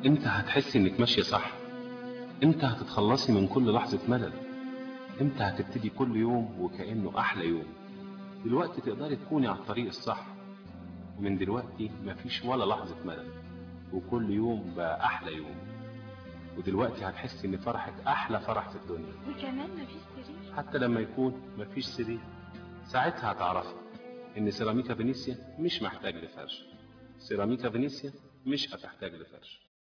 امتى هتحسي انك ماشية صح امتى هتتخلصي من كل لحظة ملل امتى هتبتدي كل يوم وكأنه احلى يوم دلوقتي تقدري تكوني على الطريق الصح ومن دلوقتي مفيش ولا لحظة ملل وكل يوم بقى احلى يوم ودلوقتي هتحسي ان فرحك احلى فرح في الدنيا وكمان مفيش سرير حتى لما يكون مفيش سرير ساعتها هتعرفي ان سيراميكا فينيسيا مش محتاج لفرش سيراميكا فينيسيا مش هتحتاج لفرش